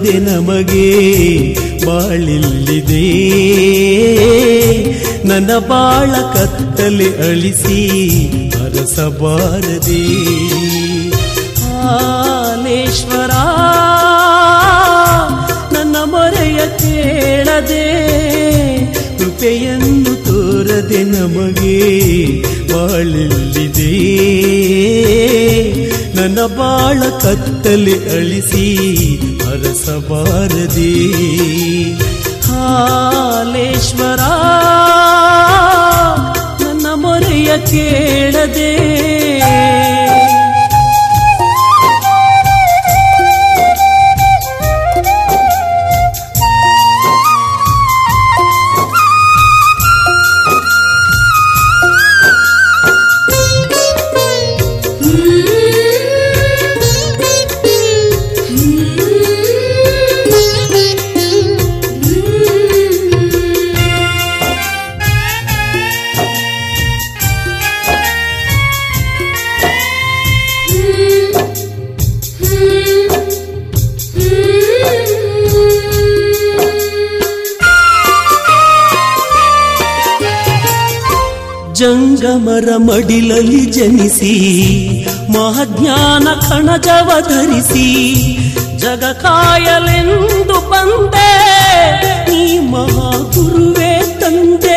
ತೋರದೆ ನಮಗೆ ಬಾಳಿಲ್ಲಿದೆ ನನ್ನ ಬಾಳ ಕತ್ತಲೆ ಅಳಿಸಿ ಅರಸಬಾರದೆ ಹಾಲೇಶ್ವರ ನನ್ನ ಮೊರೆಯ ಕೇಳದೆ ಕೃಪೆಯನ್ನು ತೋರದೆ ನಮಗೆ ಬಾಳಿಲ್ಲಿದೆ ನನ್ನ ಬಾಳ ಕತ್ತಲೆ ಅಳಿಸಿ ಅರಸಬಾರದೆ ಹಾಲೇಶ್ವರ ನನ್ನ ಮೊರೆಯ ಕೇಳದೆ ಜಂಗಮರ ಮಡಿಲಲ್ಲಿ ಜನಿಸಿ ಮಹಾಜ್ಞಾನ ಕಣಜವ ಧರಿಸಿ ಜಗ ಕಾಯಲೆಂದು ಬಂದೆ ನೀ ಮಹಾಗುರುವೇ ತಂದೆ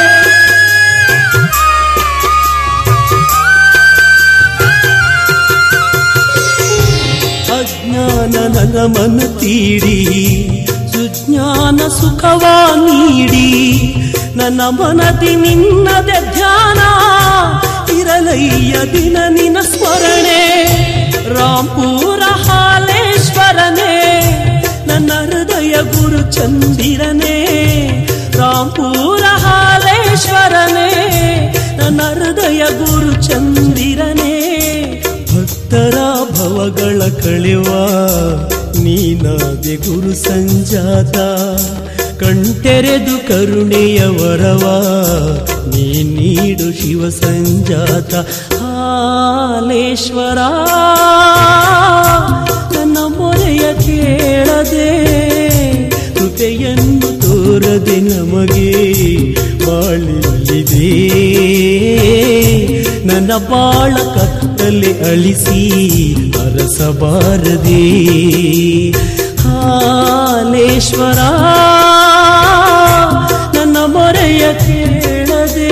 ಅಜ್ಞಾನ ನನ್ನ ಮನ ತೀಡಿ ಸುಜ್ಞಾನ ಸುಖವ ನೀಡಿ ನನ್ನ ಮನದಿ ನಿನ್ನದೆ ಧ್ಯಾನ ಇರಲಯ್ಯ ದಿನ ನಿನ ಸ್ಮರಣೆ ರಾಂಪೂರ ಹಾಲೇಶ್ವರನೇ ನನ್ನ ಹೃದಯ ಗುರು ಚಂದಿರನೇ ರಾಂಪೂರ ಹಾಲೇಶ್ವರನೇ ನನ್ನ ಹೃದಯ ಗುರು ಚಂದಿರನೇ ಭಕ್ತರ ಭವಗಳ ಕಳೆವ ನೀನಾದೆ ಗುರು ಸಂಜಾತ ಕಣ್ತೆರೆದು ಕರುಣೆಯ ವರವ ನೀ ನೀಡು ಶಿವ ಸಂಜಾತ ಹಾಲೇಶ್ವರ ನನ್ನ ಮೊರೆಯ ಕೇಳದೆ ಕೃಪೆಯನ್ನು ತೋರದೆ ನಮಗೆ ಬಾಳಿಲ್ಲಿದೆ ನನ್ನ ಬಾಳ ಕತ್ತಲೆ ಅಳಿಸಿ ಅರಸಬಾರದೆ ಹಾಲೇಶ್ವರ ನನ್ನ ಮೊರೆಯ ಕೇಳದೆ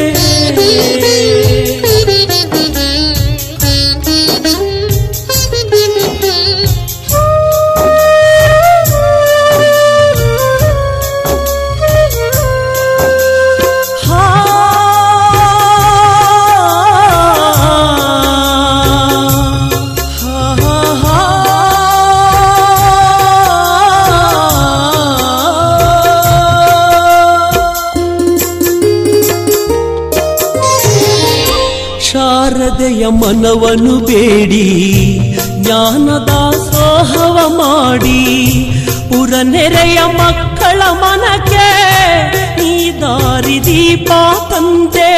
ಹಾ ಹಾ ಹಾ ಶಾರದೆಯ ಮನವನ್ನು ಬೇಡಿ ಜ್ಞಾನದ ಸೋಹವ ಮಾಡಿ ಪುರ ನೆರೆಯ ಮಕ್ಕಳ ಮನಕ್ಕೆ ನೀ ದಾರಿ ದೀಪ ತಂದೆ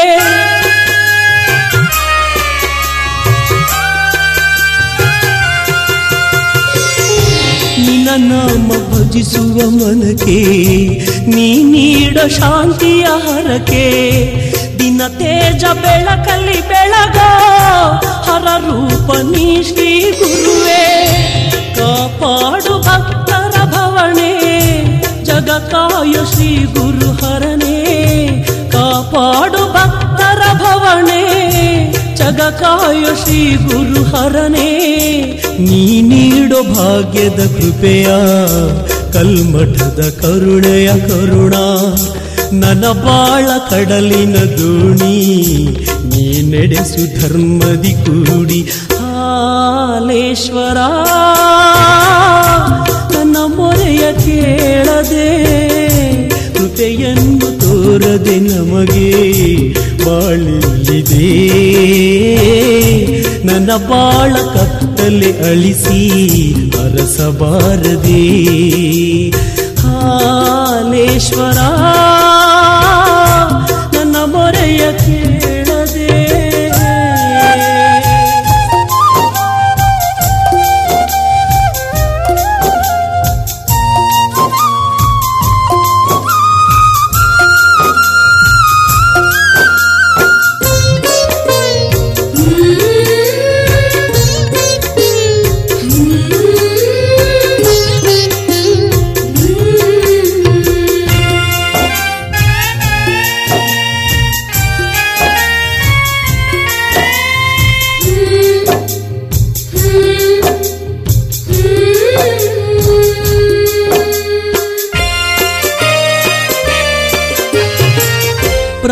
ನಿನ್ನ ನಾಮ ಭಜಿಸುವ ಮನಕ್ಕೆ ನೀ ನೀಡ ಶಾಂತಿಯ ಹರಕೆ ದಿನ ತೇಜ ಬೆಳಕಲ್ಲಿ ಬೆಳಗ ಹರ ರೂಪ ನೀ ಶ್ರೀ ಗುರುವೇ ಕಾಪಾಡು ಭಕ್ತರ ಭವಣೆ ಜಗ ಕಾಯ ಶ್ರೀ ಗುರು ಹರನೇ ಕಾಪಾಡು ಭಕ್ತರ ಭವಣೆ ಜಗ ಕಾಯ ಶ್ರೀ ಗುರು ಹರನೇ ನೀ ನೀಡೋ ಭಾಗ್ಯದ ಕೃಪೆಯ ಕಲ್ಮಠದ ಕರುಣೆಯ ಕರುಣ ನನ್ನ ಬಾಳ ಕಡಲಿನ ದೋಣಿ ನೀ ನಡೆಸು ಧರ್ಮದಿ ಕೂಡಿ ಹಾಲೇಶ್ವರ ನನ್ನ ಮೊರೆಯ ಕೇಳದೆ ಕೃಪೆಯನ್ನು ತೋರದೆ ನಮಗೆ ಬಾಳಿಲ್ಲಿದೆ ನನ್ನ ಬಾಳ ಕತ್ತಲೆ ಅಳಿಸಿ ಅರಸಬಾರದೆ ಹಾಲೇಶ್ವರ ನನ್ನ ಮೊರೆಯ ಕೇಳದೆ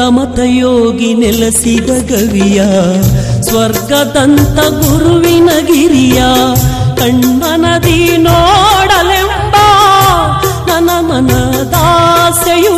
ಪ್ರಮತ ಯೋಗಿ ನೆಲೆಸಿದ ಗವಿಯ ಸ್ವರ್ಗದಂತ ಗುರುವಿನ ಗಿರಿಯ ಕಣ್ಮನದಿ ನೋಡಲೆಂಬ ನನ್ನ ಮನದಾಸೆಯು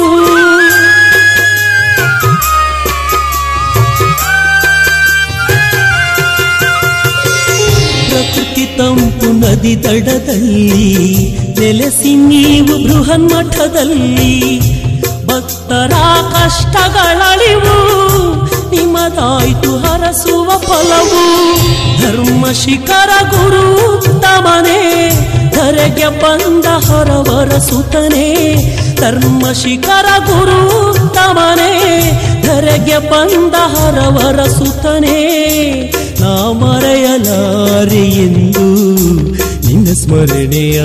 ಪ್ರಕೃತಿ ತಂಪು ನದಿ ದಡದಲ್ಲಿ ನೆಲೆಸಿ ನೀವು ಬೃಹನ್ಮಠದಲ್ಲಿ ಭಕ್ತರ ಕಷ್ಟಗಳಳಿವು ನಿಮ್ಮದಾಯ್ತು ಹರಸುವ ಫಲವು ಧರ್ಮ ಶಿಖರ ಗುರು ಉತ್ತಮನೇ ಧರೆಗೆ ಬಂದ ಹೊರವರ ಸುತನೇ ಧರ್ಮ ಶಿಖರ ಗುರು ಉತ್ತಮನೇ ಧರೆಗೆ ಬಂದ ಹರವರ ಸುತನೇ ನಾ ಮರೆಯಲಾರೆ ಎಂದು ನಿನ್ನ ಸ್ಮರಣೆಯ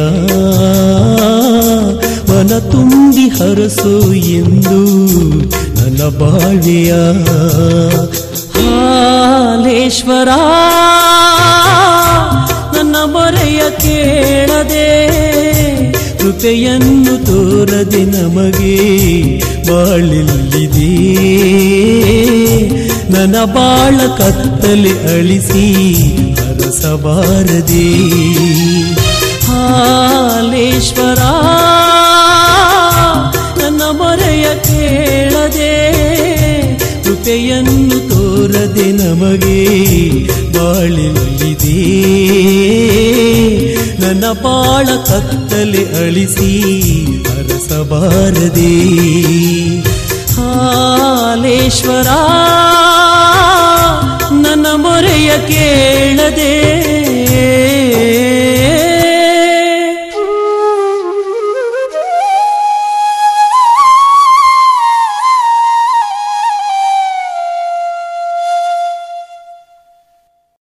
ಮನ ತುಂಬಿ ಹರಸು ಎಂದು ನನ್ನ ಬಾಳ್ವೆಯ ಹಾಲೇಶ್ವರ ನನ್ನ ಮೊರೆಯ ಕೇಳದೆ ಕೃಪೆಯನ್ನು ತೋರದೆ ನಮಗೆ ಬಾಳಿಲ್ಲಿದೆ ನನ್ನ ಬಾಳ ಕತ್ತಲೆ ಅಳಿಸಿ ಹರಸಬಾರದೆ ಹಾಲೇಶ್ವರ ನನ್ನ ಮೊರೆಯ ಕೇಳದೆ ಕೃಪೆಯನ್ನು ತೋರದೆ ನಮಗೆ ಬಾಳಿಲ್ಲಿದೆ ನನ್ನ ಬಾಳ ಕತ್ತಲೆ ಅಳಿಸಿ ಹರಸಬಾರದೆ ಹಾಲೇಶ್ವರ ನನ್ನ ಮೊರೆಯ ಕೇಳದೆ